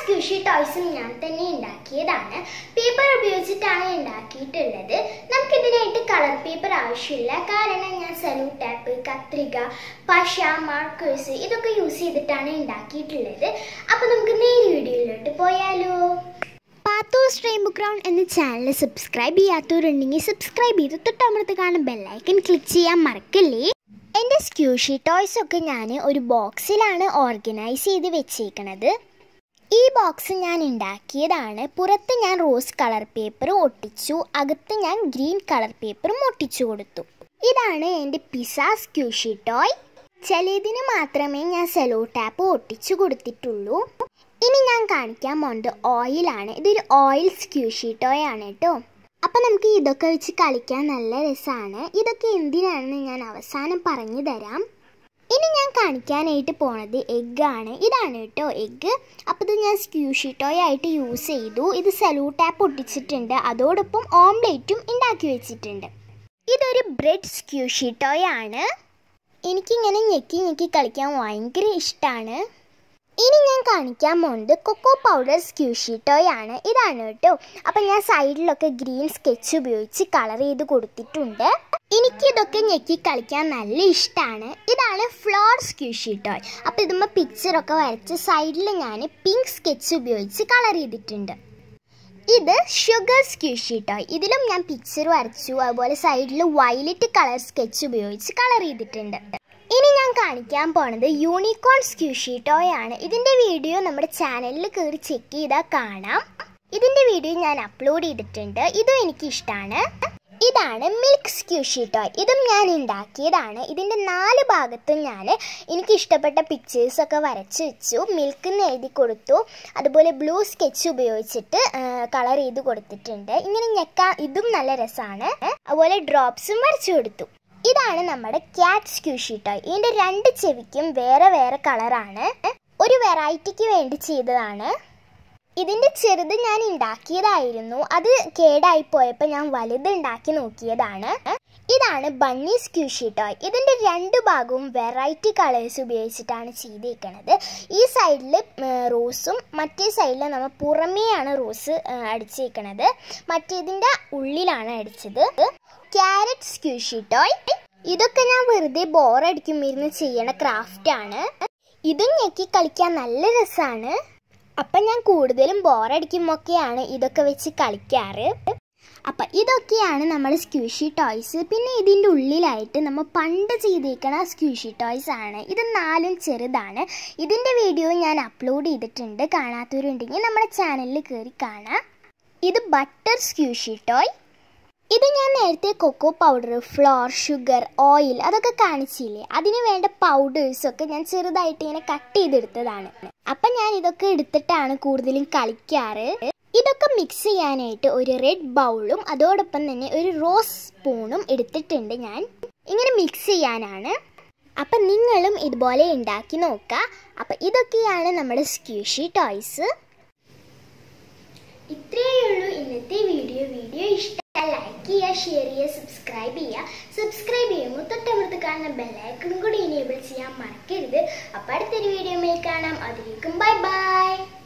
squishy ടോയ്സും ഞാൻ തന്നെ ഉണ്ടാക്കിയതാണ് പേപ്പർ ഉപയോഗിച്ചിട്ടാണ് ഉണ്ടാക്കിയിട്ടുള്ളത് നമുക്കിതിനായിട്ട് കളർ പേപ്പർ ആവശ്യമില്ല കാരണം ഞാൻ സലൂ ടാപ്പ് കത്രിക പശ മാർക്കേഴ്സ് ഇതൊക്കെ യൂസ് ചെയ്തിട്ടാണ് ഉണ്ടാക്കിയിട്ടുള്ളത് അപ്പോൾ നമുക്ക് നേരെ വീഡിയോയിലോട്ട് പോയാലോ പാത്തൂസ് റെയിൻബോ ക്രൗൺ എന്ന ചാനൽ സബ്സ്ക്രൈബ് ചെയ്യാത്തവരുണ്ടെങ്കിൽ സബ്സ്ക്രൈബ് ചെയ്ത് തൊട്ടമൃത്ത് കാണുന്ന ബെല്ലൈക്കൻ ക്ലിക്ക് ചെയ്യാൻ മറക്കല്ലേ എൻ്റെ സ്ക്യൂഷി ടോയ്സ് ഒക്കെ ഞാൻ ഒരു ബോക്സിലാണ് ഓർഗനൈസ് ചെയ്ത് വെച്ചേക്കണത് ഈ ബോക്സ് ഞാൻ ഉണ്ടാക്കിയതാണ് പുറത്ത് ഞാൻ റോസ് കളർ പേപ്പർ ഒട്ടിച്ചു അകത്ത് ഞാൻ ഗ്രീൻ കളർ പേപ്പറും ഒട്ടിച്ചു കൊടുത്തു ഇതാണ് എൻ്റെ പിസ സ്ക്യൂഷി ടോയ് ചിലതിന് മാത്രമേ ഞാൻ സെലോ ടാപ്പ് ഒട്ടിച്ചു കൊടുത്തിട്ടുള്ളൂ ഇനി ഞാൻ കാണിക്കാൻ പോണത് ഓയിലാണ് ഇതൊരു ഓയിൽ സ്ക്യൂഷി ടോയ് ആണ് കേട്ടോ അപ്പം നമുക്ക് ഇതൊക്കെ വെച്ച് കളിക്കാൻ നല്ല രസമാണ് ഇതൊക്കെ എന്തിനാണെന്ന് ഞാൻ അവസാനം പറഞ്ഞു തരാം ഇനി ഞാൻ കാണിക്കാനായിട്ട് പോണത് എഗ്ഗ് ആണ് ഇതാണ് കേട്ടോ എഗ്ഗ് അപ്പോൾ ഇത് ഞാൻ സ്ക്യൂഷി ടോയ് ആയിട്ട് യൂസ് ചെയ്തു ഇത് സലൂ ടാപ്പ് ഒട്ടിച്ചിട്ടുണ്ട് അതോടൊപ്പം ഓംലേറ്റും ഉണ്ടാക്കി വെച്ചിട്ടുണ്ട് ഇതൊരു ബ്രെഡ് സ്ക്യൂഷി ടോയ് ആണ് എനിക്കിങ്ങനെ ഞെക്കി ഞെക്കി കളിക്കാൻ ഭയങ്കര ഇഷ്ടമാണ് ഇനി ഞാൻ കാണിക്കാൻ പോകുന്നത് കൊക്കോ പൗഡർ സ്ക്യൂഷി ടോയ് ആണ് ഇതാണ് കേട്ടോ അപ്പം ഞാൻ സൈഡിലൊക്കെ ഗ്രീൻ സ്കെച്ച് ഉപയോഗിച്ച് കളർ ചെയ്ത് കൊടുത്തിട്ടുണ്ട് എനിക്കിതൊക്കെ ഞെക്കി കളിക്കാൻ നല്ല ഇഷ്ടമാണ് ഇതാണ് ഫ്ലോർ സ്ക്യൂഷി ടോയ് അപ്പം ഇതുമ്പോൾ പിക്ചറൊക്കെ വരച്ച് സൈഡിൽ ഞാൻ പിങ്ക് സ്കെച്ച് ഉപയോഗിച്ച് കളർ ചെയ്തിട്ടുണ്ട് ഇത് ഷുഗർ സ്ക്യൂഷി ടോയ് ഇതിലും ഞാൻ പിക്ചർ വരച്ചു അതുപോലെ സൈഡിൽ വയലറ്റ് കളർ സ്കെച്ച് ഉപയോഗിച്ച് കളർ ചെയ്തിട്ടുണ്ട് ഇനി ഞാൻ കാണിക്കാൻ പോണത് യൂണിക്കോൺ സ്ക്യൂഷി ടോയ് ആണ് ഇതിന്റെ വീഡിയോ നമ്മുടെ ചാനലിൽ കയറി ചെക്ക് ചെയ്താൽ കാണാം ഇതിന്റെ വീഡിയോ ഞാൻ അപ്ലോഡ് ചെയ്തിട്ടുണ്ട് ഇതും എനിക്ക് ഇഷ്ടമാണ് ഇതാണ് മിൽക്ക് സ്ക്യൂഷി ടോയ് ഇതും ഞാൻ ഉണ്ടാക്കിയതാണ് ഇതിൻ്റെ നാല് ഭാഗത്തും ഞാൻ എനിക്ക് ഇഷ്ടപ്പെട്ട പിക്ചേഴ്സ് ഒക്കെ വരച്ച് വെച്ചു മിൽക്ക് എന്ന് എഴുതി കൊടുത്തു അതുപോലെ ബ്ലൂ സ്കെച്ച് ഉപയോഗിച്ചിട്ട് കളർ ചെയ്ത് കൊടുത്തിട്ടുണ്ട് ഇങ്ങനെ ഞെക്കാൻ ഇതും നല്ല രസമാണ് അതുപോലെ ഡ്രോപ്സും വരച്ചു കൊടുത്തു ഇതാണ് നമ്മുടെ ക്യാറ്റ് സ്ക്യൂഷി ടോയ് ഇതിൻ്റെ രണ്ട് ചെവിക്കും വേറെ വേറെ കളറാണ് ഒരു വെറൈറ്റിക്ക് വേണ്ടി ചെയ്തതാണ് ഇതിൻ്റെ ചെറുത് ഞാൻ ഉണ്ടാക്കിയതായിരുന്നു അത് കേടായി പോയപ്പോൾ ഞാൻ വലുത് ഉണ്ടാക്കി നോക്കിയതാണ് ഇതാണ് ബണ്ണി സ്ക്യൂഷി ടോയ് ഇതിൻ്റെ രണ്ട് ഭാഗവും വെറൈറ്റി കളേഴ്സ് ഉപയോഗിച്ചിട്ടാണ് ചെയ്തേക്കണത് ഈ സൈഡിൽ റോസും മറ്റേ സൈഡിൽ നമ്മൾ പുറമേയാണ് റോസ് അടിച്ചേക്കണത് മറ്റേതിൻ്റെ ഉള്ളിലാണ് അടിച്ചത് ക്യാരറ്റ് സ്ക്യൂഷി ടോയ് ഇതൊക്കെ ഞാൻ വെറുതെ ബോറടിക്കുമ്പോൾ ഇരുന്ന് ചെയ്യണ ക്രാഫ്റ്റാണ് ഇതും ഞെക്കി കളിക്കാൻ നല്ല രസമാണ് അപ്പം ഞാൻ കൂടുതലും ബോറടിക്കുമ്പോഴൊക്കെയാണ് ഇതൊക്കെ വെച്ച് കളിക്കാറ് അപ്പം ഇതൊക്കെയാണ് നമ്മൾ സ്ക്യൂഷി ടോയ്സ് പിന്നെ ഇതിൻ്റെ ഉള്ളിലായിട്ട് നമ്മൾ പണ്ട് ചെയ്തേക്കണ സ്ക്യൂഷി ടോയ്സ് ആണ് ഇത് നാലും ചെറുതാണ് ഇതിൻ്റെ വീഡിയോ ഞാൻ അപ്ലോഡ് ചെയ്തിട്ടുണ്ട് കാണാത്തവരുണ്ടെങ്കിൽ നമ്മുടെ ചാനലിൽ കയറി കാണാം ഇത് ബട്ടർ സ്ക്യൂഷി ടോയ് ഇത് ഞാൻ നേരത്തെ cocoa powder flour sugar oil അതൊക്കെ കാണിച്ചില്ലേ അതിന് വേണ്ട പൗഡേഴ്സൊക്കെ ഞാൻ ചെറുതായിട്ട് ഇങ്ങനെ കട്ട് ചെയ്തെടുത്തതാണ് അപ്പം ഞാൻ ഇതൊക്കെ എടുത്തിട്ടാണ് കൂടുതലും കളിക്കാറ് ഇതൊക്കെ മിക്സ് ചെയ്യാനായിട്ട് ഒരു റെഡ് ബൗളും അതോടൊപ്പം തന്നെ ഒരു റോസ് സ്പൂണും എടുത്തിട്ടുണ്ട് ഞാൻ ഇങ്ങനെ മിക്സ് ചെയ്യാനാണ് അപ്പം നിങ്ങളും ഇതുപോലെ ഉണ്ടാക്കി നോക്കുക അപ്പം ഇതൊക്കെയാണ് നമ്മുടെ സ്ക്യൂഷി ടോയ്സ് ഇത്രയേ ഉള്ളൂ ഇന്നത്തെ വീഡിയോ വീഡിയോ ഇഷ്ടം ലൈക്ക് ചെയ്യുക ഷെയർ ചെയ്യുക സബ്സ്ക്രൈബ് ചെയ്യുക സബ്സ്ക്രൈബ് ചെയ്യുമ്പോൾ തൊട്ടമൃത്ത് കാണുന്ന ബെല്ലൈക്കണും കൂടി എനേബിൾ ചെയ്യാൻ മറക്കരുത് അപ്പോൾ അടുത്തൊരു വീഡിയോയിൽ കാണാം അതിലേക്കും ബൈ ബൈ